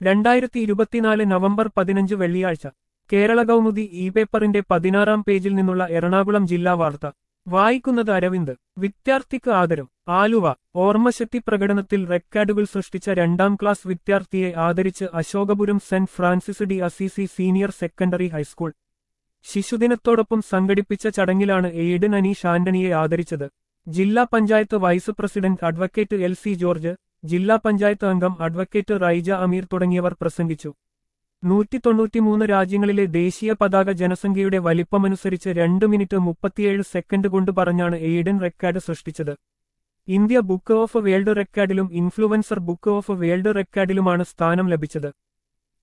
രണ്ടായിരത്തി ഇരുപത്തിനാല് നവംബർ പതിനഞ്ച് വെള്ളിയാഴ്ച കേരള കൗമുദി ഇ പേപ്പറിന്റെ പതിനാറാം പേജിൽ നിന്നുള്ള എറണാകുളം ജില്ലാ വാർത്ത വായിക്കുന്നത് അരവിന്ദ് വിദ്യാർത്ഥിക്ക് ആദരം ആലുവ ഓർമ്മശക്തി പ്രകടനത്തിൽ റെക്കോർഡുകൾ സൃഷ്ടിച്ച രണ്ടാം ക്ലാസ് വിദ്യാർത്ഥിയെ ആദരിച്ച് Ashokapuram Saint Francis de Assisi senior secondary high school ശിശുദിനത്തോടൊപ്പം സംഘടിപ്പിച്ച ചടങ്ങിലാണ് എയ്ഡൻ അനീഷ് ആന്റണിയെ ആദരിച്ചത് ജില്ലാ panchayat vice president advocate L C George ജില്ലാ പഞ്ചായത്ത് അംഗം അഡ്വക്കേറ്റ് റൈജ അമീർ തുടങ്ങിയവർ പ്രസംഗിച്ചു നൂറ്റി തൊണ്ണൂറ്റിമൂന്ന് രാജ്യങ്ങളിലെ ദേശീയ പതാക ജനസംഖ്യയുടെ വലിപ്പമനുസരിച്ച് രണ്ട് മിനിറ്റ് മുപ്പത്തിയേഴ് സെക്കൻഡ് കൊണ്ട് പറഞ്ഞാണ് എയ്ഡൻ റെക്കോർഡ് സൃഷ്ടിച്ചത് ഇന്ത്യ ബുക്ക് ഓഫ് വേൾഡ് റെക്കോർഡിലും ഇൻഫ്ലുവൻസർ ബുക്ക് ഓഫ് വേൾഡ് റെക്കോർഡിലുമാണ് സ്ഥാനം ലഭിച്ചത്